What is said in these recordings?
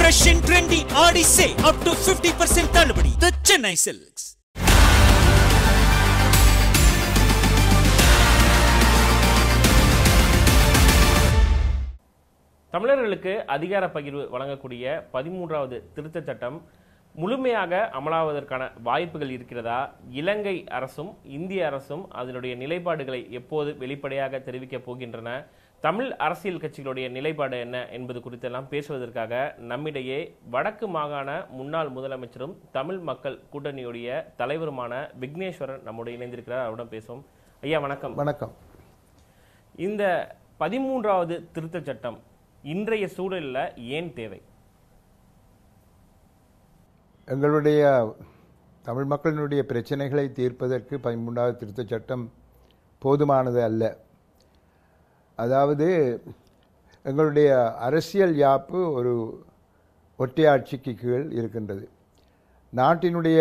Fresh and trendy ஆடி sale up to 50% தள்ளுபடி The Chennai Silks. தமிழர்களுக்கு அதிகார பகிர்வு வழங்கக்கூடிய பதிமூன்றாவது திருத்தச் சட்டம் முழுமையாக அமலாவதற்கான வாய்ப்புகள் இருக்கிறதா இலங்கை அரசும் இந்திய அரசும் அதனுடைய நிலைப்பாடுகளை எப்போது வெளிப்படையாக தெரிவிக்கப் போகின்றன தமிழ் அரசியல் கட்சிகளுடைய நிலைப்பாடு என்ன என்பது குறித்தெல்லாம் பேசுவதற்காக நம்மிடையே வடக்கு மாகாண முன்னாள் முதலமைச்சரும் தமிழ் மக்கள் கூட்டணியுடைய தலைவருமான விக்னேஸ்வரன் நம்முடைய இணைந்திருக்கிறார் அவரிடம் பேசுவோம் ஐயா வணக்கம் வணக்கம் இந்த பதிமூன்றாவது திருத்தச் சட்டம் இன்றைய சூழலில் ஏன் தேவை எங்களுடைய தமிழ் மக்களினுடைய பிரச்சனைகளை தீர்ப்பதற்கு பதிமூன்றாவது திருத்தச் சட்டம் போதுமானது அல்ல அதாவது எங்களுடைய அரசியல் யாப்பு ஒரு ஒற்றையாட்சிக்கு கீழ் இருக்கின்றது நாட்டினுடைய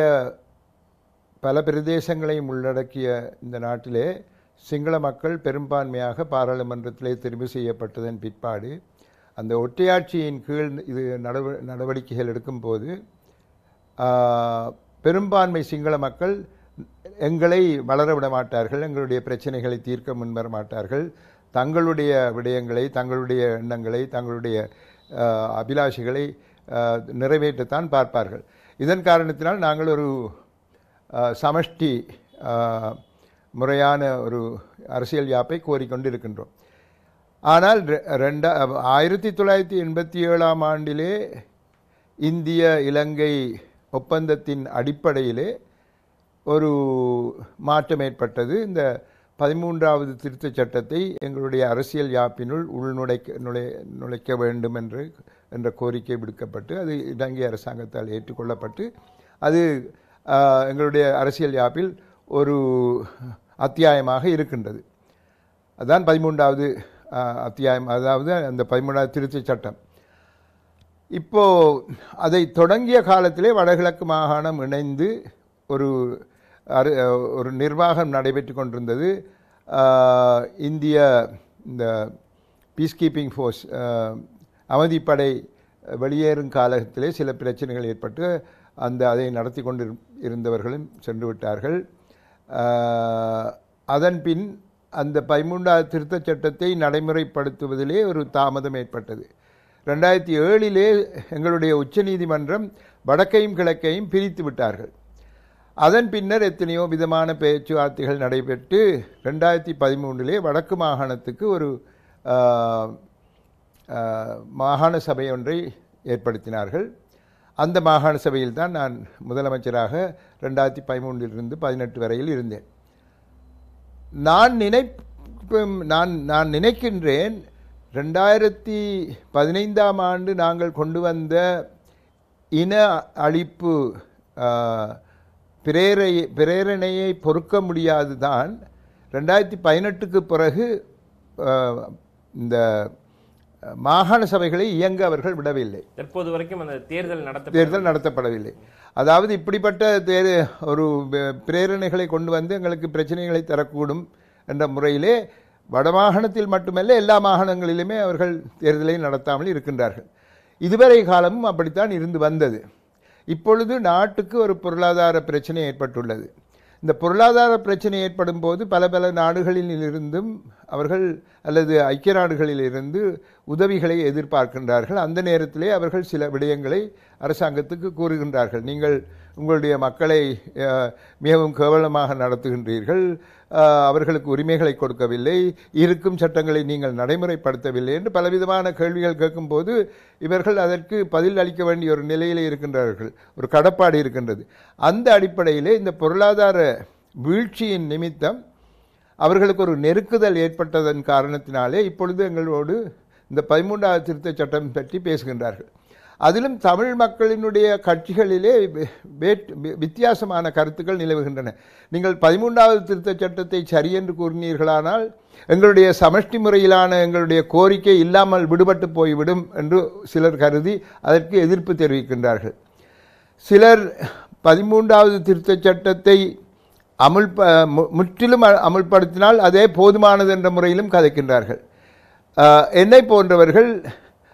பல பிரதேசங்களையும் உள்ளடக்கிய இந்த நாட்டிலே சிங்கள மக்கள் பெரும்பான்மையாக பாராளுமன்றத்திலே தெரிவு செய்யப்பட்டதன் பிற்பாடு அந்த ஒற்றையாட்சியின் கீழ் இது நடவ நடவடிக்கைகள் எடுக்கும்போது ஆ, பெரும்பான்மை சிங்கள மக்கள் எங்களை வளர விட மாட்டார்கள் எங்களுடைய பிரச்சனைகளை தீர்க்க முன்வர மாட்டார்கள் தங்களுடைய விடயங்களை தங்களுடைய எண்ணங்களை தங்களுடைய ஆ, அபிலாஷைகளை ஆ, நிறைவேற்றத்தான் பார்ப்பார்கள் இதன் காரணத்தினால் நாங்கள் ஒரு ஆ, சமஷ்டி ஆ, முறையான ஒரு அரசியல் யாப்பை கோரிக்கொண்டிருக்கின்றோம் ஆனால் ரெ- ரெண்டா ஆயிரத்தி தொள்ளாயிரத்தி எண்பத்தி ஏழாம் ஆண்டிலே இந்திய இலங்கை ஒப்பந்தத்தின் அடிப்படையிலே ஒரு மாற்றம் ஏற்பட்டது இந்த பதிமூன்றாவது திருத்தச் சட்டத்தை எங்களுடைய அரசியல் யாப்பினுள் உள்நுழைக்க நுழை நுழைக்க வேண்டும் என்று என்ற கோரிக்கை விடுக்கப்பட்டு அது இலங்கை அரசாங்கத்தால் ஏற்றுக்கொள்ளப்பட்டு அது ஆ, எங்களுடைய அரசியல் யாப்பில் ஒரு அத்தியாயமாக இருக்கின்றது அதான் பதிமூன்றாவது ஆ, அத்தியாயம் அதாவது அந்த பதிமூன்றாவது திருத்தச் சட்டம் இப்போ அதை தொடங்கிய காலத்திலே வடகிழக்கு மாகாணம் இணைந்து ஒரு அரு- ஒரு நிர்வாகம் நடைபெற்று கொண்டிருந்தது ஆஹ், இந்திய இந்த பீஸ் கீப்பிங் ஃபோர்ஸ் அமைதிப்படை வெளியேறும் காலத்திலே சில பிரச்சனைகள் ஏற்பட்டு அந்த அதை நடத்தி கொண்டு இருந்தவர்களும் சென்று விட்டார்கள் ஆஹ், அதன் பின் அந்த பதிமூன்றாவது திருத்தச் சட்டத்தை நடைமுறைப்படுத்துவதிலே ஒரு தாமதம் ஏற்பட்டது ரெண்டாயிரத்தி ஏழிலே எங்களுடைய உச்சநீதிமன்றம் வடக்கையும் கிழக்கையும் பிரித்து விட்டார்கள் அதன் பின்னர் எத்தனையோ விதமான பேச்சுவார்த்தைகள் நடைபெற்று ரெண்டாயிரத்தி பதிமூன்றிலே வடக்கு மாகாணத்துக்கு ஒரு ஆ, ஆ, மாகாண சபை ஒன்றை ஏற்படுத்தினார்கள் அந்த மாகாண சபையில் தான் நான் முதலமைச்சராக ரெண்டாயிரத்தி பதிமூன்றிலிருந்து பதினெட்டு வரையில் இருந்தேன் நான் நினைப்பும் நான் நான் நினைக்கின்றேன் ரெண்டாயிரத்தி பதினைந்தாம் ஆண்டு நாங்கள் கொண்டு வந்த இன அழிப்பு ஆ, பிரேரை பிரேரணையை பொறுக்க முடியாது தான் ரெண்டாயிரத்தி பதினெட்டுக்கு பிறகு ஆ, இந்த மாகாண சபைகளை இயங்க அவர்கள் விடவில்லை தற்போது வரைக்கும் அந்த தேர்தல் நடத்த தேர்தல் நடத்தப்படவில்லை அதாவது இப்படிப்பட்ட தேர் ஒரு ப- பிரேரணைகளை கொண்டு வந்து எங்களுக்கு பிரச்சனைகளை தரக்கூடும் என்ற முறையிலே வடமாகாணத்தில் மட்டுமல்ல எல்லா மாகாணங்களிலுமே அவர்கள் தேர்தலை நடத்தாமல் இருக்கின்றார்கள் இதுவரை காலமும் அப்படித்தான் இருந்து வந்தது இப்பொழுது நாட்டுக்கு ஒரு பொருளாதார பிரச்சனை ஏற்பட்டுள்ளது இந்த பொருளாதார பிரச்சனை ஏற்படும் போது பல பல நாடுகளில் இருந்தும் அவர்கள் அல்லது ஐக்கிய நாடுகளில் இருந்து உதவிகளை எதிர்பார்க்கின்றார்கள் அந்த நேரத்திலே அவர்கள் சில விடயங்களை அரசாங்கத்துக்கு கூறுகின்றார்கள் நீங்கள் உங்களுடைய மக்களை அஹ், மிகவும் கேவலமாக நடத்துகின்றீர்கள் அஹ், அவர்களுக்கு உரிமைகளை கொடுக்கவில்லை இருக்கும் சட்டங்களை நீங்கள் நடைமுறைப்படுத்தவில்லை என்று பலவிதமான கேள்விகள் கேட்கும்போது இவர்கள் அதற்கு பதில் அளிக்க வேண்டிய ஒரு நிலையிலே இருக்கின்றார்கள் ஒரு கடப்பாடு இருக்கின்றது அந்த அடிப்படையிலே இந்த பொருளாதார வீழ்ச்சியின் நிமித்தம் அவர்களுக்கு ஒரு நெருக்குதல் ஏற்பட்டதன் காரணத்தினாலே இப்பொழுது எங்களோடு இந்த பதிமூன்றாவது திருத்தச் சட்டம் பற்றி பேசுகின்றார்கள் அதிலும் தமிழ் மக்களினுடைய கட்சிகளிலே வே- வேட்- வி- வித்தியாசமான கருத்துக்கள் நிலவுகின்றன நீங்கள் பதிமூன்றாவது திருத்தச் சட்டத்தை சரியென்று கூறினீர்களானால் எங்களுடைய சமஷ்டி முறையிலான எங்களுடைய கோரிக்கை இல்லாமல் விடுபட்டு போய்விடும் என்று சிலர் கருதி அதற்கு எதிர்ப்பு தெரிவிக்கின்றார்கள் சிலர் பதிமூன்றாவது திருத்தச் சட்டத்தை அமுல் முற்றிலும் அ- அமுல்படுத்தினால் அதே போதுமானது என்ற முறையிலும் கதைக்கின்றார்கள் ஆஹ், என்னை போன்றவர்கள்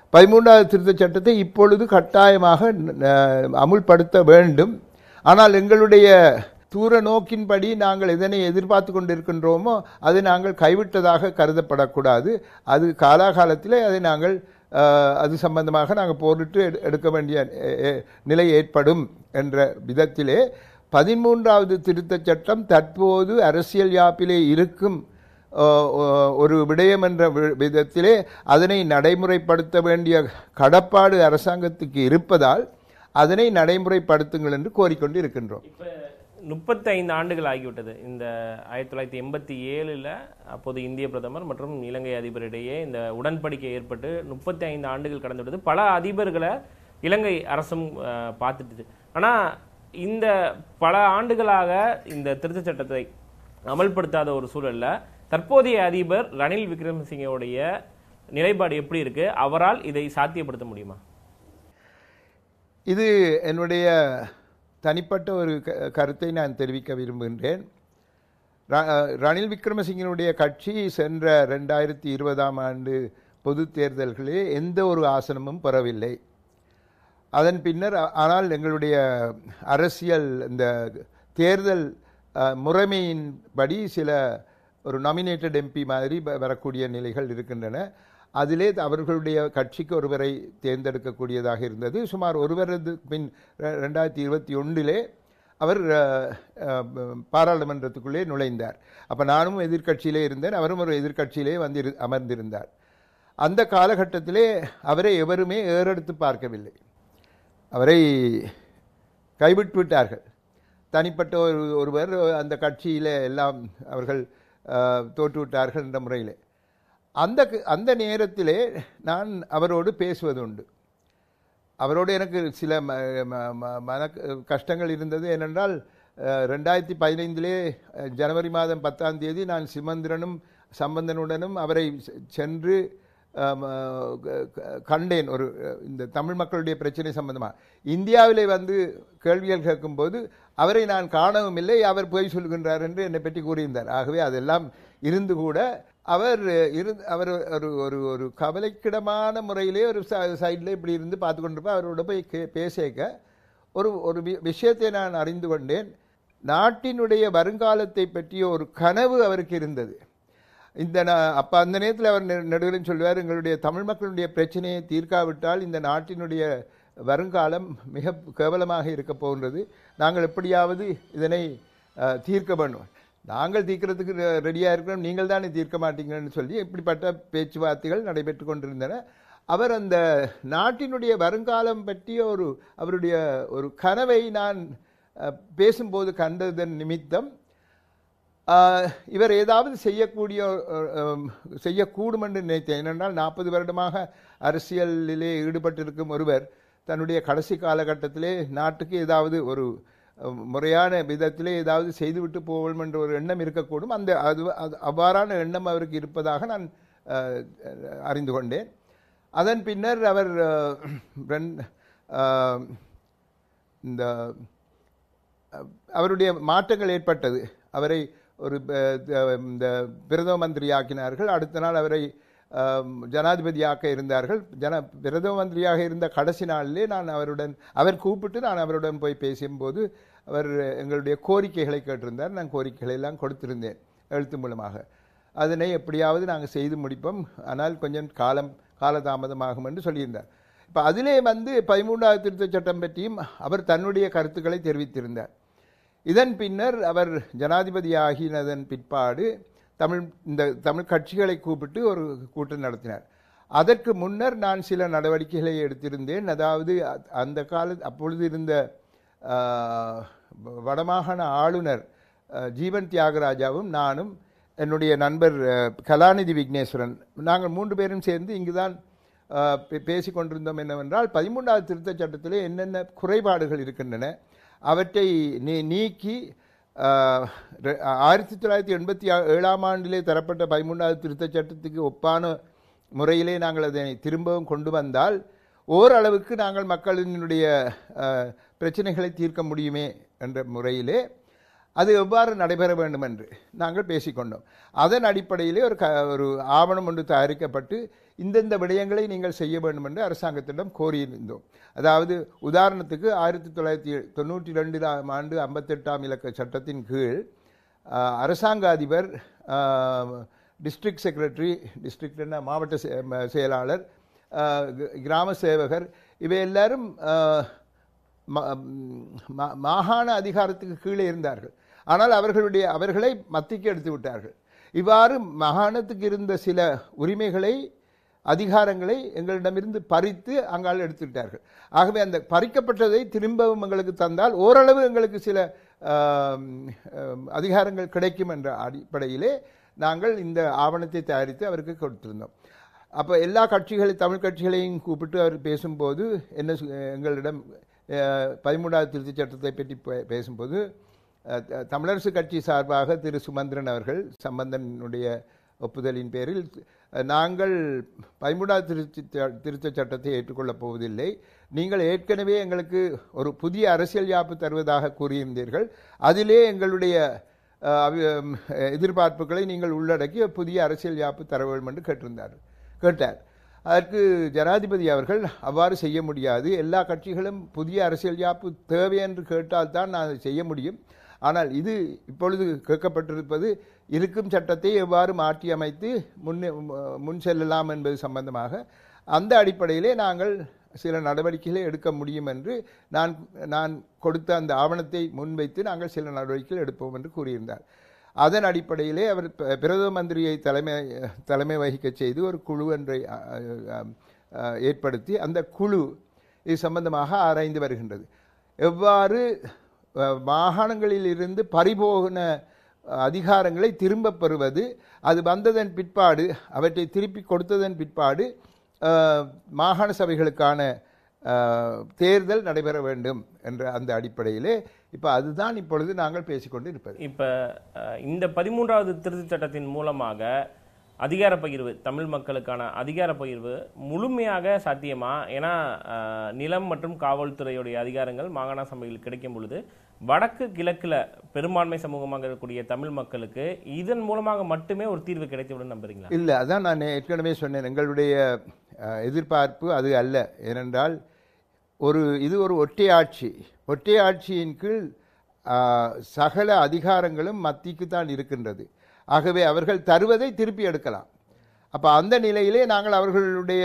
பதிமூன்றாவது திருத்தச் சட்டத்தை இப்பொழுது கட்டாயமாக அஹ், அமுல்படுத்த வேண்டும் ஆனால் எங்களுடைய தூர நோக்கின்படி நாங்கள் எதனை எதிர்பார்த்து கொண்டிருக்கின்றோமோ அது நாங்கள் கைவிட்டதாக கருதப்படக்கூடாது அது காலாகாலத்திலே அதை நாங்கள் அஹ், அது சம்பந்தமாக நாங்கள் போரிட்டு எடு- எடுக்க வேண்டிய எ- எ- நிலை ஏற்படும் என்ற விதத்திலே பதிமூன்றாவது திருத்தச் சட்டம் தற்போது அரசியல் யாப்பிலே இருக்கும் அஹ், அஹ், ஒரு விடயம் என்ற வி- விதத்திலே அதனை நடைமுறைப்படுத்த வேண்டிய கடப்பாடு அரசாங்கத்துக்கு இருப்பதால் அதனை நடைமுறைப்படுத்துங்கள் என்று கோரிக்கொண்டு இருக்கின்றோம் இப்போ முப்பத்தைந்து ஆண்டுகள் ஆகிவிட்டது இந்த ஆயிரத்தி தொள்ளாயிரத்தி எண்பத்தி ஏழில் அப்போது இந்திய பிரதமர் மற்றும் இலங்கை அதிபரிடையே இந்த உடன்படிக்கை ஏற்பட்டு முப்பத்தி ஐந்து ஆண்டுகள் கடந்து விட்டது பல அதிபர்களை இலங்கை அரசும் அஹ், பார்த்துட்டு ஆனால் இந்த பல ஆண்டுகளாக இந்த திருத்தச் சட்டத்தை அமல்படுத்தாத ஒரு சூழல்ல தற்போதைய அதிபர் ரணில் விக்ரமசிங்கவுடைய நிலைப்பாடு எப்படி இருக்கு அவரால் இதை சாத்தியப்படுத்த முடியுமா இது என்னுடைய தனிப்பட்ட ஒரு க- கருத்தை நான் தெரிவிக்க விரும்புகின்றேன் ர- ரணில் விக்ரமசிங்கனுடைய கட்சி சென்ற ரெண்டாயிரத்தி இருபதாம் ஆண்டு பொது தேர்தல்களில் எந்த ஒரு ஆசனமும் பெறவில்லை அதன் பின்னர் ஆ- ஆனால் எங்களுடைய அரசியல் இந்த தேர்தல் அஹ், முறைமையின்படி சில ஒரு நாமினேட்டட் எம்பி மாதிரி வ- வரக்கூடிய நிலைகள் இருக்கின்றன அதிலே அவர்களுடைய கட்சிக்கு ஒருவரை தேர்ந்தெடுக்கக்கூடியதாக இருந்தது சுமார் ஒருவரது பின் ரெ- ரெண்டாயிரத்தி இருபத்தி ஒன்றிலே அவர் அஹ், அஹ், பாராளுமன்றத்துக்குள்ளே நுழைந்தார் அப்போ நானும் எதிர்க்கட்சியிலே இருந்தேன் அவரும் ஒரு எதிர்க்கட்சியிலே வந்து இரு- அமர்ந்திருந்தார் அந்த காலகட்டத்திலே அவரை எவருமே ஏறெடுத்து பார்க்கவில்லை அவரை கைவிட்டு விட்டார்கள் தனிப்பட்ட ஒரு ஒருவர் அந்த கட்சியில் எல்லாம் அவர்கள் அஹ், தோற்றுவிட்டார்கள் என்ற முறையிலே அந்த க- அந்த நேரத்திலே நான் அவரோடு பேசுவது உண்டு அவரோடு எனக்கு சில ம ம- ம- மன கஷ்டங்கள் இருந்தது ஏனென்றால் அஹ், ரெண்டாயிரத்தி பதினைந்திலே அஹ், ஜனவரி மாதம் பத்தாம் தேதி நான் சிமந்திரனும் சம்பந்தனுடனும் அவரை செ- சென்று அஹ், அஹ், க- க- கண்டேன் ஒரு அஹ், இந்த தமிழ் மக்களுடைய பிரச்சனை சம்பந்தமாக இந்தியாவிலே வந்து கேள்விகள் கேட்கும்போது அவரை நான் காணவும் இல்லை அவர் போய் சொல்கின்றார் என்று என்னை பற்றி கூறியிருந்தார் ஆகவே அதெல்லாம் இருந்து கூட அவர் இரு அவர் ஒரு ஒரு ஒரு கவலைக்கிடமான முறையிலே ஒரு சைடில் இப்படி இருந்து பார்த்து கொண்டிருப்பேன் அவரோட போய் கே பேசிக்க ஒரு ஒரு வி- விஷயத்தை நான் அறிந்து கொண்டேன் நாட்டினுடைய வருங்காலத்தை பற்றிய ஒரு கனவு அவருக்கு இருந்தது இந்த நா- அப்ப அந்த நேரத்தில் அவர் நெ- நடுவில் சொல்லுவார் எங்களுடைய தமிழ் மக்களுடைய பிரச்சனையை தீர்க்காவிட்டால் இந்த நாட்டினுடைய வருங்காலம் மிக கேவலமாக இருக்க போகின்றது நாங்கள் எப்படியாவது இதனை அஹ், தீர்க்க வேண்டும் நாங்கள் தீர்க்கிறதுக்கு ரெடியாக இருக்கிறோம் நீங்கள் தானே தீர்க்க மாட்டீங்கன்னு சொல்லி இப்படிப்பட்ட பேச்சுவார்த்தைகள் நடைபெற்று கொண்டிருந்தன அவர் அந்த நாட்டினுடைய வருங்காலம் பற்றிய ஒரு அவருடைய ஒரு கனவை நான் அஹ், பேசும்போது கண்டதன் நிமித்தம் ஆஹ், இவர் ஏதாவது செய்யக்கூடிய அஹ், அஹ், செய்யக்கூடும் என்று நினைத்தேன் ஏனென்றால் நாற்பது வருடமாக அரசியலிலே ஈடுபட்டிருக்கும் ஒருவர் தன்னுடைய கடைசி காலகட்டத்திலே நாட்டுக்கு ஏதாவது ஒரு அஹ், முறையான விதத்திலே ஏதாவது செய்துவிட்டு போவோம் என்ற ஒரு எண்ணம் இருக்கக்கூடும் அந்த அது அது அவ்வாறான எண்ணம் அவருக்கு இருப்பதாக நான் அஹ், அறிந்து கொண்டேன் அதன் பின்னர் அவர் அஹ், ரெண்- அஹ், இந்த அஹ், அவருடைய மாற்றங்கள் ஏற்பட்டது அவரை ஒரு அஹ், த- இந்த பிரதம மந்திரி ஆக்கினார்கள் அடுத்த நாள் அவரை அஹ், ஜனாதிபதியாக்க இருந்தார்கள் ஜன பிரதம மந்திரியாக இருந்த கடைசி நாளிலே நான் அவருடன் அவர் கூப்பிட்டு நான் அவருடன் போய் பேசும்போது அவர் எங்களுடைய கோரிக்கைகளை கேட்டிருந்தார் நான் கோரிக்கைகளை எல்லாம் கொடுத்திருந்தேன் எழுத்து மூலமாக அதனை எப்படியாவது நாங்கள் செய்து முடிப்போம் ஆனால் கொஞ்சம் காலம் காலதாமதமாகும் என்று சொல்லியிருந்தார் இப்போ அதிலே வந்து பதிமூன்றாவது திருத்தச் சட்டம் பற்றியும் அவர் தன்னுடைய கருத்துக்களை தெரிவித்திருந்தார் இதன் பின்னர் அவர் ஜனாதிபதி ஆகினதன் பிற்பாடு தமிழ் இந்த தமிழ் கட்சிகளை கூப்பிட்டு ஒரு கூட்டம் நடத்தினார் அதற்கு முன்னர் நான் சில நடவடிக்கைகளை எடுத்திருந்தேன் அதாவது அ- அந்த கால அப்பொழுது இருந்த ஆஹ், வடமாகாண ஆளுநர் அஹ், ஜீவன் தியாகராஜாவும் நானும் என்னுடைய நண்பர் அஹ், கலாநிதி விக்னேஸ்வரன் நாங்கள் மூன்று பேரும் சேர்ந்து இங்குதான் அஹ், பே- பேசிக் கொண்டிருந்தோம் என்னவென்றால் பதிமூன்றாவது திருத்தச் சட்டத்திலே என்னென்ன குறைபாடுகள் இருக்கின்றன அவற்றை நீ நீக்கி ஆஹ், ரெ- ஆயிரத்தி தொள்ளாயிரத்தி எண்பத்தி ஆ- ஏழாம் ஆண்டிலே தரப்பட்ட பதிமூன்றாவது திருத்தச் சட்டத்துக்கு ஒப்பான முறையிலே நாங்கள் அதனை திரும்பவும் கொண்டு வந்தால் ஓரளவுக்கு நாங்கள் மக்களினுடைய ஆஹ், பிரச்சனைகளை தீர்க்க முடியுமே என்ற முறையிலே அது எவ்வாறு நடைபெற வேண்டும் என்று நாங்கள் பேசிக்கொண்டோம் அதன் அடிப்படையிலே ஒரு க ஒரு ஆவணம் ஒன்று தயாரிக்கப்பட்டு இந்தந்த விடயங்களை நீங்கள் செய்ய வேண்டும் என்று அரசாங்கத்திடம் கோரியிருந்தோம் அதாவது உதாரணத்துக்கு ஆயிரத்தி தொள்ளாயிரத்தி தொண்ணூற்றி ரெண்டாம் ஆண்டு ஐம்பத்தெட்டாம் இலக்க சட்டத்தின் கீழ் ஆஹ், அரசாங்க அதிபர் டிஸ்ட்ரிக்ட் செக்ரட்டரி டிஸ்ட்ரிக்ட்னா மாவட்ட செ- ம- செயலாளர் ஆஹ், கி- கிராம சேவகர் இவை எல்லாரும் ஆஹ், ம- ம- மாகாண அதிகாரத்துக்கு கீழே இருந்தார்கள் ஆனால் அவர்களுடைய அவர்களை மத்திக்கு எடுத்து விட்டார்கள் இவ்வாறு மாகாணத்துக்கு இருந்த சில உரிமைகளை அதிகாரங்களை எங்களிடமிருந்து பறித்து அங்கால் எடுத்து விட்டார்கள் ஆகவே அந்த பறிக்கப்பட்டதை திரும்பவும் எங்களுக்கு தந்தால் ஓரளவு எங்களுக்கு சில ஆம், ஆம், அதிகாரங்கள் கிடைக்கும் என்ற அடிப்படையிலே நாங்கள் இந்த ஆவணத்தை தயாரித்து அவருக்கு கொடுத்திருந்தோம் அப்போ எல்லா கட்சிகளை தமிழ் கட்சிகளையும் கூப்பிட்டு அவர் பேசும்போது என்ன சொ- எங்களிடம் அஹ், பதிமூன்றாவது திருத்தச் சட்டத்தை பற்றி பே- பேசும்போது அஹ், த- தமிழரசு கட்சி சார்பாக திரு சுமந்திரன் அவர்கள் சம்பந்தனுடைய ஒப்புதலின் பேரில் அஹ், நாங்கள் பதிமூன்றாவது திருச்சி திருத்தச் சட்டத்தை ஏற்றுக்கொள்ளப் போவதில்லை நீங்கள் ஏற்கனவே எங்களுக்கு ஒரு புதிய அரசியல் யாப்பு தருவதாக கூறியிருந்தீர்கள் அதிலே எங்களுடைய அஹ், அவி- அம், எதிர்பார்ப்புகளை நீங்கள் உள்ளடக்கி ஒரு புதிய அரசியல் யாப்பு தர வேண்டும் என்று கேட்டிருந்தார் கேட்டார் அதற்கு ஜனாதிபதி அவர்கள் அவ்வாறு செய்ய முடியாது எல்லா கட்சிகளும் புதிய அரசியல் யாப்பு தேவை என்று கேட்டால்தான் நான் அதை செய்ய முடியும் ஆனால் இது இப்பொழுது கேட்கப்பட்டிருப்பது இருக்கும் சட்டத்தை எவ்வாறு மாற்றி அமைத்து முன்னே முன் செல்லலாம் என்பது சம்பந்தமாக அந்த அடிப்படையிலே நாங்கள் சில நடவடிக்கைகளை எடுக்க முடியும் என்று நான் நான் கொடுத்த அந்த ஆவணத்தை முன்வைத்து நாங்கள் சில நடவடிக்கைகள் எடுப்போம் என்று கூறியிருந்தார் அதன் அடிப்படையிலே அவர் ப- பிரதம மந்திரியை தலைமை தலைமை வகிக்கச் செய்து ஒரு குழு ஒன்றை அ, அ, அ, ஏற்படுத்தி அந்த குழு இது சம்பந்தமாக ஆராய்ந்து வருகின்றது எவ்வாறு அ, மாகாணங்களில் இருந்து பறிபோன அதிகாரங்களை திரும்பப் பெறுவது அது வந்ததன் பிற்பாடு அவற்றை திருப்பி கொடுத்ததன் பிற்பாடு அ, மாகாண சபைகளுக்கான அ, தேர்தல் நடைபெற வேண்டும் என்ற அந்த அடிப்படையிலே இப்போ அதுதான் இப்பொழுது நாங்கள் பேசிக்கொண்டு இருப்பது இப்ப அஹ், இந்த பதிமூன்றாவது திருத்தச் சட்டத்தின் மூலமாக அதிகார பகிர்வு தமிழ் மக்களுக்கான அதிகார பகிர்வு முழுமையாக சாத்தியமா ஏன்னா அஹ், நிலம் மற்றும் காவல்துறையுடைய அதிகாரங்கள் மாகாண சபையில் கிடைக்கும் பொழுது வடக்கு கிழக்குல பெரும்பான்மை சமூகமாக இருக்கக்கூடிய தமிழ் மக்களுக்கு இதன் மூலமாக மட்டுமே ஒரு தீர்வு கிடைத்துவிடும் நம்புறீங்களா இல்லை அதான் நான் ஏற்கனவே சொன்னேன் எங்களுடைய அஹ், எதிர்பார்ப்பு அது அல்ல ஏனென்றால் ஒரு இது ஒரு ஒற்றையாட்சி ஒற்றையாட்சியின் கீழ் அஹ், சகல அதிகாரங்களும் மத்திக்கு தான் இருக்கின்றது ஆகவே அவர்கள் தருவதை திருப்பி எடுக்கலாம் அப்போ அந்த நிலையிலே நாங்கள் அவர்களுடைய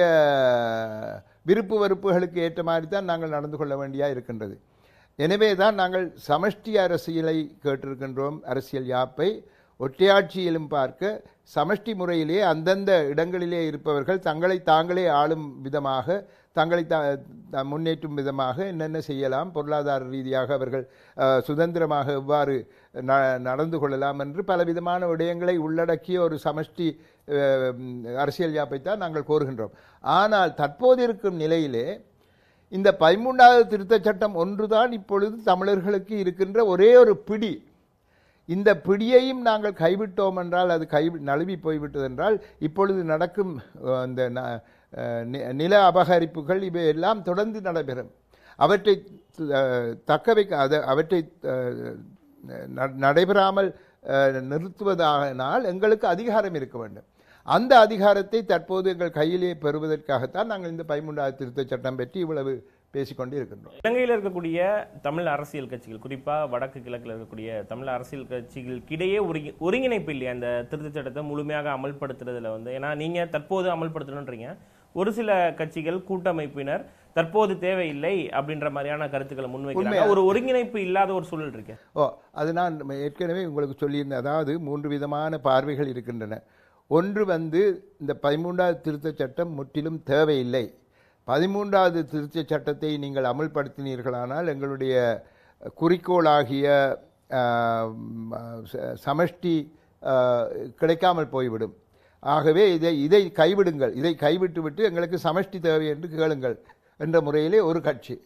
விருப்பு வெறுப்புகளுக்கு ஏற்ற மாதிரி தான் நாங்கள் நடந்து கொள்ள வேண்டியா இருக்கின்றது எனவே தான் நாங்கள் சமஷ்டி அரசியலை கேட்டிருக்கின்றோம் அரசியல் யாப்பை ஒற்றையாட்சியிலும் பார்க்க சமஷ்டி முறையிலே அந்தந்த இடங்களிலே இருப்பவர்கள் தங்களை தாங்களே ஆளும் விதமாக தங்களை த த- முன்னேற்றும் விதமாக என்னென்ன செய்யலாம் பொருளாதார ரீதியாக அவர்கள் அஹ், சுதந்திரமாக எவ்வாறு ந நடந்து கொள்ளலாம் என்று பலவிதமான விடயங்களை உள்ளடக்கிய ஒரு சமஷ்டி அஹ், அரசியல் யாப்பைத்தான் நாங்கள் கோருகின்றோம் ஆனால் தற்போது இருக்கும் நிலையிலே இந்த பதிமூன்றாவது திருத்தச் சட்டம் ஒன்றுதான் இப்பொழுது தமிழர்களுக்கு இருக்கின்ற ஒரே ஒரு பிடி இந்த பிடியையும் நாங்கள் கைவிட்டோம் என்றால் அது கை நழுவி போய்விட்டது என்றால் இப்பொழுது நடக்கும் அஹ், அந்த ந- அஹ், நி- நில அபகரிப்புகள் இவை எல்லாம் தொடர்ந்து நடைபெறும் அவற்றை அஹ், தக்க வைக்க அதை அவற்றை அஹ், ந- நடைபெறாமல் அஹ், நிறுத்துவதானால் எங்களுக்கு அதிகாரம் இருக்க வேண்டும் அந்த அதிகாரத்தை தற்போது எங்கள் கையிலே பெறுவதற்காகத்தான் நாங்கள் இந்த பதிமூன்றாவது திருத்தச் சட்டம் பற்றி இவ்வளவு பேசிக்கொண்டு இருக்கின்றோம் இலங்கையில் இருக்கக்கூடிய தமிழ் அரசியல் கட்சிகள் குறிப்பா வடக்கு கிழக்கில் இருக்கக்கூடிய தமிழ் அரசியல் கட்சிகளுக்கிடையே ஒருங்கி ஒருங்கிணைப்பு இல்லையா அந்த திருத்தச் சட்டத்தை முழுமையாக அமல்படுத்துறதுல வந்து ஏன்னா நீங்க தற்போது அமல்படுத்தணுன்றீங்க ஒரு சில கட்சிகள் கூட்டமைப்பினர் தற்போது தேவையில்லை அப்படின்ற மாதிரியான கருத்துக்களை முன்வைக்கிறாங்க ஒரு ஒருங்கிணைப்பு இல்லாத ஒரு சூழல் இருக்கு ஓ அது நான் ஏற்கனவே உங்களுக்கு சொல்லியிருந்தேன் அதாவது மூன்று விதமான பார்வைகள் இருக்கின்றன ஒன்று வந்து இந்த பதிமூன்றாவது திருத்தச் சட்டம் முற்றிலும் தேவையில்லை பதிமூன்றாவது திருத்தச் சட்டத்தை நீங்கள் அமல்படுத்தினீர்களானால் எங்களுடைய குறிக்கோளாகிய ஆஹ், ச- சமஷ்டி ஆஹ், கிடைக்காமல் போய்விடும் ஆகவே இதை இதை கைவிடுங்கள் இதை கைவிட்டு விட்டு எங்களுக்கு சமஷ்டி தேவை என்று கேளுங்கள் என்ற முறையிலே ஒரு கட்சி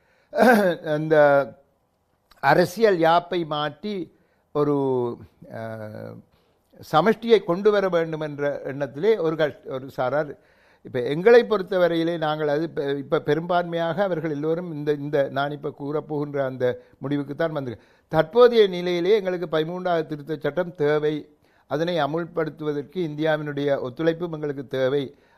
அந்த அரசியல் யாப்பை மாற்றி ஒரு அஹ், சமஷ்டியை கொண்டு வர வேண்டும் என்ற எண்ணத்திலே ஒரு கஷ் ஒரு சாரார் இப்போ எங்களை பொறுத்தவரையிலே நாங்கள் அது இப்போ பெரும்பான்மையாக அவர்கள் எல்லோரும் இந்த இந்த நான் இப்போ கூறப்போகின்ற அந்த முடிவுக்கு தான் வந்து தற்போதைய நிலையிலே எங்களுக்கு பதிமூன்றாவது திருத்தச் சட்டம் தேவை அதனை அமுல்படுத்துவதற்கு இந்தியாவினுடைய ஒத்துழைப்பும் எங்களுக்கு தேவை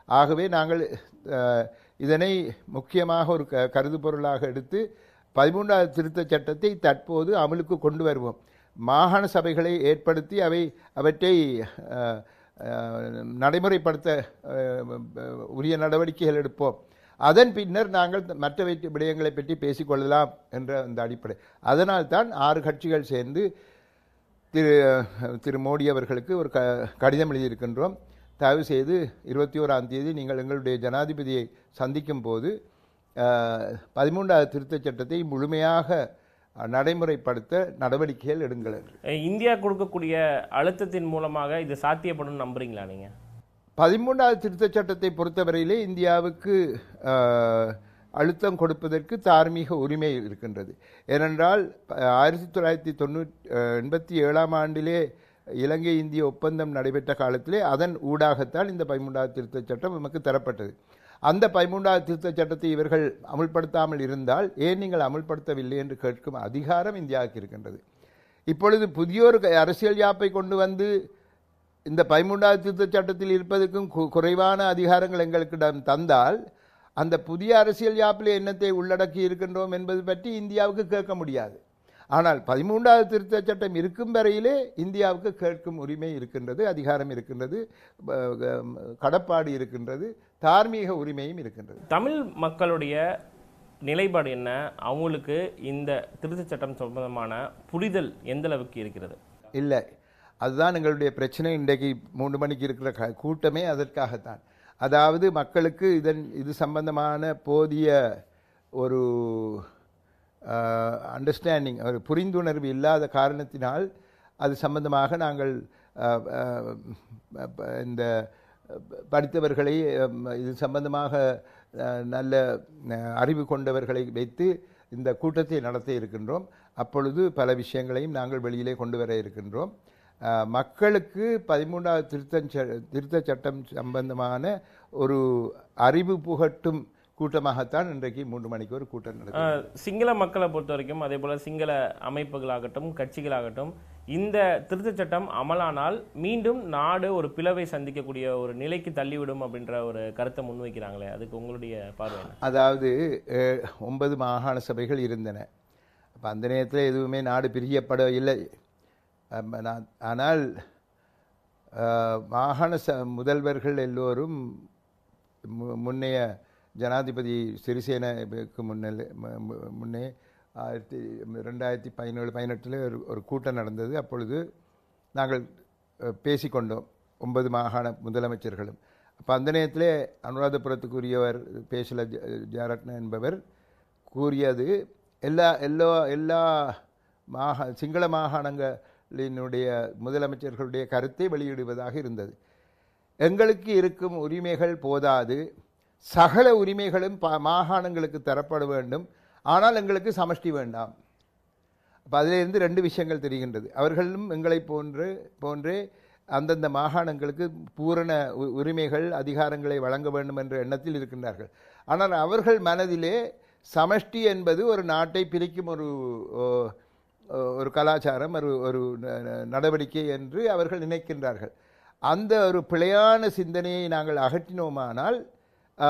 ஆகவே நாங்கள் அஹ், இதனை முக்கியமாக ஒரு க கருதுபொருளாக எடுத்து பதிமூன்றாவது திருத்தச் சட்டத்தை தற்போது அமலுக்கு கொண்டு வருவோம் மாகாண சபைகளை ஏற்படுத்தி அவை அவற்றை அஹ், அஹ், நடைமுறைப்படுத்த அஹ், உரிய நடவடிக்கைகள் எடுப்போம் அதன் பின்னர் நாங்கள் மற்ற வி- விடயங்களை பற்றி பேசிக்கொள்ளலாம் என்ற அந்த அடிப்படை அதனால்தான் ஆறு கட்சிகள் சேர்ந்து திரு திரு மோடி அவர்களுக்கு ஒரு க கடிதம் எழுதியிருக்கின்றோம் தயவு செய்து இருபத்தி ஓராம் தேதி நீங்கள் எங்களுடைய ஜனாதிபதியை சந்திக்கும் போது அஹ், பதிமூன்றாவது திருத்தச் சட்டத்தை முழுமையாக அஹ், நடைமுறைப்படுத்த நடவடிக்கைகள் எடுங்கள் என்று அஹ் இந்தியா கொடுக்கக்கூடிய அழுத்தத்தின் மூலமாக இது சாத்தியப்படும் நம்புறீங்களா நீங்க பதிமூன்றாவது திருத்தச் சட்டத்தை பொறுத்தவரையிலே இந்தியாவுக்கு அஹ், அழுத்தம் கொடுப்பதற்கு தார்மீக உரிமை இருக்கின்றது ஏனென்றால் ப- ஆயிரத்தி தொள்ளாயிரத்தி தொண்ணூற்றி எண்பத்தி ஏழாம் ஆண்டிலே இலங்கை இந்திய ஒப்பந்தம் நடைபெற்ற காலத்திலே அதன் ஊடாகத்தான் இந்த பதிமூன்றாவது திருத்தச் சட்டம் நமக்கு தரப்பட்டது அந்த பதிமூன்றாவது திருத்தச் சட்டத்தை இவர்கள் அமுல்படுத்தாமல் இருந்தால் ஏன் நீங்கள் அமுல்படுத்தவில்லை என்று கேட்கும் அதிகாரம் இந்தியாவுக்கு இருக்கின்றது இப்பொழுது புதியொரு க- அரசியல் யாப்பை கொண்டு வந்து இந்த பதிமூன்றாவது திருத்தச் சட்டத்தில் இருப்பதற்கும் கு- குறைவான அதிகாரங்கள் எங்களுக்கு டம் தந்தால் அந்த புதிய அரசியல் யாப்பில் என்னத்தை உள்ளடக்கி இருக்கின்றோம் என்பது பற்றி இந்தியாவுக்கு கேட்க முடியாது ஆனால் பதிமூன்றாவது திருத்தச் சட்டம் இருக்கும் வரையிலே இந்தியாவுக்கு கேட்கும் உரிமை இருக்கின்றது அதிகாரம் இருக்கின்றது ப- க- கடப்பாடு இருக்கின்றது தார்மீக உரிமையும் இருக்கின்றது தமிழ் மக்களுடைய நிலைப்பாடு என்ன அவங்களுக்கு இந்த திருத்தச் சட்டம் சம்பந்தமான புரிதல் எந்த அளவுக்கு இருக்கிறது இல்லை அதுதான் எங்களுடைய பிரச்சனை இன்றைக்கு மூன்று மணிக்கு இருக்கிற க- கூட்டமே அதற்காகத்தான் அதாவது மக்களுக்கு இதன் இது சம்பந்தமான போதிய ஒரு அண்டர்ஸ்டாண்டிங் ஒரு புரிந்துணர்வு இல்லாத காரணத்தினால் அது சம்பந்தமாக நாங்கள் அஹ், அஹ், ப- இந்த படித்தவர்களை அஹ், இது சம்பந்தமாக அஹ், நல்ல அஹ், அறிவு கொண்டவர்களை வைத்து இந்த கூட்டத்தை நடத்த இருக்கின்றோம் அப்பொழுது பல விஷயங்களையும் நாங்கள் வெளியிலே கொண்டு வர இருக்கின்றோம் அஹ், மக்களுக்கு பதிமூன்றாவது திருத்த திருத்த சட்டம் சம்பந்தமான ஒரு அறிவு புகட்டும் கூட்டமாகத்தான் இன்றைக்கு மூன்று மணிக்கு ஒரு கூட்டம் நடக்கும் அஹ் சிங்கள மக்களை பொறுத்த வரைக்கும் அதே போல சிங்கள அமைப்புகளாகட்டும் கட்சிகளாகட்டும் இந்த திருத்தச் சட்டம் அமலானால் மீண்டும் நாடு ஒரு பிளவை சந்திக்கக்கூடிய ஒரு நிலைக்கு தள்ளிவிடும் அப்படின்ற ஒரு கருத்தை முன்வைக்கிறாங்களே அதுக்கு உங்களுடைய பார்வை என்ன அதாவது அஹ், ஒன்பது மாகாண சபைகள் இருந்தன அப்போ அந்த நேரத்தில் எதுவுமே நாடு பிரியப்படவில்லை அம்ம, நான்- ஆனால் அஹ், மாகாண ச முதல்வர்கள் எல்லோரும் மு- முன்னைய ஜனாதிபதி சிறிசேனவுக்கு முன்னில் மு- மு- முன்னே ஆயிரத்தி ரெண்டாயிரத்தி பதினேழு பதினெட்டில் ஒரு ஒரு கூட்டம் நடந்தது அப்பொழுது நாங்கள் அஹ், பேசிக்கொண்டோம் ஒன்பது மாகாண முதலமைச்சர்களும் அப்போ அந்த நேரத்திலே அனுராதபுரத்துக்குரியவர் பேசல ஜ- ஜாரட்ன என்பவர் கூறியது எல்லா எல்லா எல்லா மாகா சிங்கள மாகாணங்களினுடைய முதலமைச்சர்களுடைய கருத்தை வெளியிடுவதாக இருந்தது எங்களுக்கு இருக்கும் உரிமைகள் போதாது சகல உரிமைகளும் பா- மாகாணங்களுக்கு தரப்பட வேண்டும் ஆனால் எங்களுக்கு சமஷ்டி வேண்டாம் அப்போ அதிலிருந்து ரெண்டு விஷயங்கள் தெரிகின்றது அவர்களும் எங்களை போன்று போன்றே அந்தந்த மாகாணங்களுக்கு பூரண உ- உரிமைகள் அதிகாரங்களை வழங்க வேண்டும் என்ற எண்ணத்தில் இருக்கின்றார்கள் ஆனால் அவர்கள் மனதிலே சமஷ்டி என்பது ஒரு நாட்டை பிரிக்கும் ஒரு ஓ, ஓ, ஒரு கலாச்சாரம் ஒரு ஒரு ந- ந- நடவடிக்கை என்று அவர்கள் நினைக்கின்றார்கள் அந்த ஒரு பிழையான சிந்தனையை நாங்கள் அகற்றினோமானால் ஆ,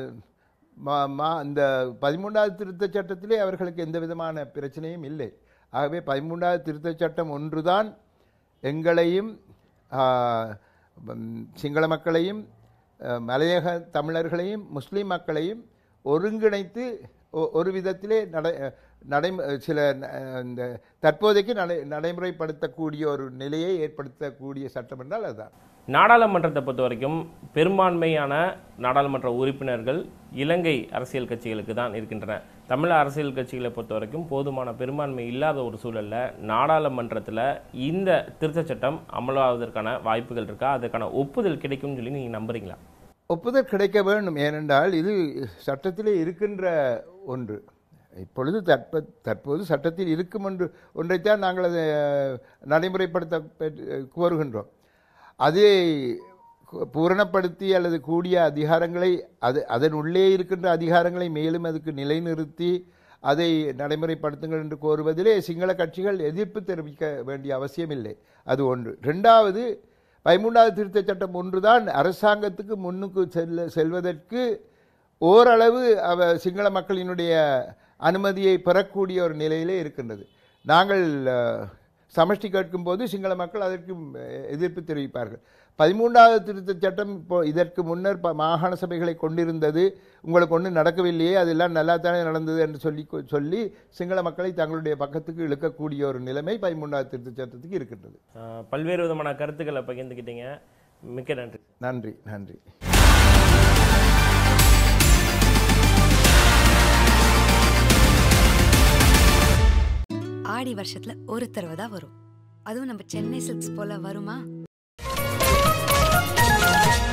மா- மா- இந்த பதிமூன்றாவது திருத்தச் சட்டத்திலே அவர்களுக்கு எந்த விதமான பிரச்சனையும் இல்லை ஆகவே பதிமூன்றாவது திருத்தச் சட்டம் ஒன்றுதான் எங்களையும் ஆ, ம், சிங்கள மக்களையும் அ, மலையக தமிழர்களையும் முஸ்லீம் மக்களையும் ஒருங்கிணைத்து ஒ- ஒரு விதத்திலே நடை நடை சில ந- இந்த தற்போதைக்கு நடை நடைமுறைப்படுத்தக்கூடிய ஒரு நிலையை ஏற்படுத்தக்கூடிய சட்டம் என்றால் அதுதான் நாடாளுமன்றத்தை பொறுத்த வரைக்கும் பெரும்பான்மையான நாடாளுமன்ற உறுப்பினர்கள் இலங்கை அரசியல் கட்சிகளுக்கு தான் இருக்கின்றன தமிழ் அரசியல் கட்சிகளை பொறுத்த வரைக்கும் போதுமான பெரும்பான்மை இல்லாத ஒரு சூழல்ல நாடாளுமன்றத்தில் இந்த திருத்தச் சட்டம் அமலாவதற்கான வாய்ப்புகள் இருக்கா அதற்கான ஒப்புதல் கிடைக்கும்னு சொல்லி நீங்க நம்புறீங்களா ஒப்புதல் கிடைக்க வேண்டும் ஏனென்றால் இது சட்டத்திலே இருக்கின்ற ஒன்று இப்பொழுது தற்ப தற்போது சட்டத்தில் இருக்கும் ஒன்று ஒன்றைத்தான் நாங்கள் அதை அஹ், நடைமுறைப்படுத்த பெற்று- கோருகின்றோம் அதை கு- பூரணப்படுத்தி அல்லது கூடிய அதிகாரங்களை அது அதன் உள்ளே இருக்கின்ற அதிகாரங்களை மேலும் அதுக்கு நிலைநிறுத்தி அதை நடைமுறைப்படுத்துங்கள் என்று கோருவதிலே சிங்கள கட்சிகள் எதிர்ப்பு தெரிவிக்க வேண்டிய அவசியமில்லை அது ஒன்று ரெண்டாவது பதிமூன்றாவது திருத்தச் சட்டம் ஒன்றுதான் அரசாங்கத்துக்கு முன்னுக்கு செல்ல செல்வதற்கு ஓரளவு அவ சிங்கள மக்களினுடைய அனுமதியை பெறக்கூடிய ஒரு நிலையிலே இருக்கின்றது நாங்கள் அஹ், சமஷ்டி கேட்கும்போது சிங்கள மக்கள் அதற்கு அஹ், எதிர்ப்பு தெரிவிப்பார்கள் பதிமூன்றாவது திருத்தச் சட்டம் இப்போ இதற்கு முன்னர் ப- மாகாண சபைகளை கொண்டிருந்தது உங்களுக்கு ஒன்றும் நடக்கவில்லையே அதெல்லாம் நல்லா தானே நடந்தது என்று சொல்லி சொல்லி சிங்கள மக்களை தங்களுடைய பக்கத்துக்கு இழுக்கக்கூடிய ஒரு நிலைமை பதிமூன்றாவது திருத்தச் சட்டத்துக்கு இருக்கின்றது அஹ், பல்வேறு விதமான கருத்துக்களை பகிர்ந்துக்கிட்டீங்க மிக்க நன்றி நன்றி நன்றி ஆடி வருஷத்துல ஒரு தடவை தான் வரும் அதுவும் நம்ம சென்னை சில்க்ஸ் போல வருமா